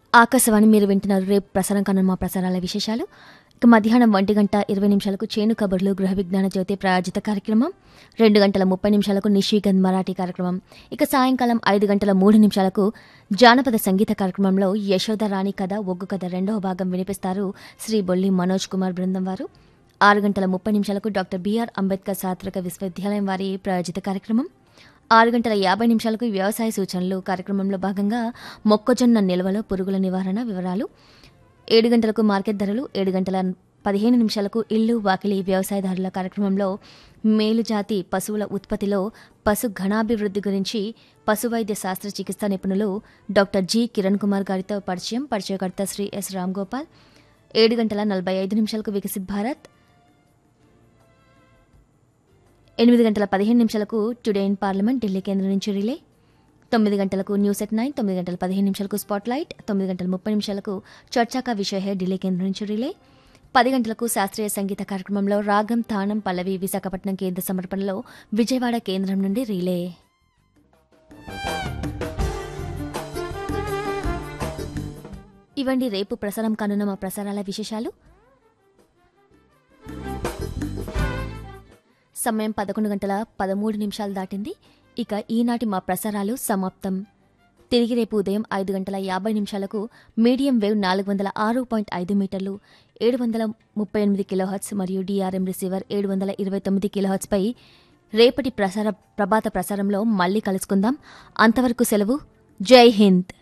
ఆకాశవాణి మీరు వింటున్నారు రేపు ప్రసారం కానున్న మా ప్రసారాల విశేషాలు ఇక మధ్యాహ్నం ఒంటి గంట ఇరవై నిమిషాలకు చేను కబుర్లు గృహ విజ్ఞాన జ్యోతి ప్రాయోజిత కార్యక్రమం రెండు గంటల ముప్పై నిమిషాలకు నిషీగంధ్ మరాఠీ కార్యక్రమం ఇక సాయంకాలం ఐదు గంటల మూడు నిమిషాలకు జానపద సంగీత కార్యక్రమంలో యశోద రాణి కథ ఒగ్గు కథ రెండవ భాగం వినిపిస్తారు శ్రీ బొల్లి మనోజ్ కుమార్ బృందం వారు ఆరు గంటల ముప్పై నిమిషాలకు డాక్టర్ బిఆర్ అంబేద్కర్ సాత్విక విశ్వవిద్యాలయం వారి ప్రాయోజిత కార్యక్రమం ఆరు గంటల యాభై నిమిషాలకు వ్యవసాయ సూచనలు కార్యక్రమంలో భాగంగా మొక్కజొన్న నిల్వలో పురుగుల నివారణ వివరాలు ఏడు గంటలకు మార్కెట్ ధరలు ఏడు గంటల పదిహేను నిమిషాలకు ఇల్లు వాకిలి వ్యవసాయదారుల కార్యక్రమంలో మేలుజాతి పశువుల ఉత్పత్తిలో పశు ఘనాభివృద్ధి గురించి పశువైద్య శాస్త్ర చికిత్సా నిపుణులు డాక్టర్ జి కిరణ్ కుమార్ గారితో పరిచయం పరిచయకర్త శ్రీ ఎస్ రామ్ గోపాల్ ఏడు గంటల నలభై ఐదు నిమిషాలకు వికసిత్ భారత్ ఎనిమిది గంటల పదిహేను నిమిషాలకు టుడే ఇన్ పార్లమెంట్ ఢిల్లీ కేంద్రం నుంచి రిలే తొమ్మిది గంటలకు న్యూస్ ఎట్ నైన్ తొమ్మిది గంటల పదిహేను నిమిషాలకు స్పాట్ లైట్ తొమ్మిది గంటల ముప్పై నిమిషాలకు చర్చాక విషయ హే ఢిల్లీ కేంద్రం నుంచి రిలే పది గంటలకు శాస్త్రీయ సంగీత కార్యక్రమంలో రాగం తానం పల్లవి విశాఖపట్నం కేంద్ర సమర్పణలో విజయవాడ కేంద్రం నుండి రిలే ఇవండి రేపు ప్రసారం కానున్న మా ప్రసారాల విశేషాలు సమయం పదకొండు గంటల పదమూడు నిమిషాలు దాటింది ఇక ఈనాటి మా ప్రసారాలు సమాప్తం తిరిగి రేపు ఉదయం ఐదు గంటల యాభై నిమిషాలకు మీడియం వేవ్ నాలుగు వందల ఆరు పాయింట్ ఐదు మీటర్లు ఏడు వందల ముప్పై ఎనిమిది కిలోహర్ట్స్ మరియు డిఆర్ఎం రిసీవర్ ఏడు వందల ఇరవై తొమ్మిది కిలోహర్ట్స్పై రేపటి ప్రసార ప్రభాత ప్రసారంలో మళ్ళీ కలుసుకుందాం అంతవరకు సెలవు జై హింద్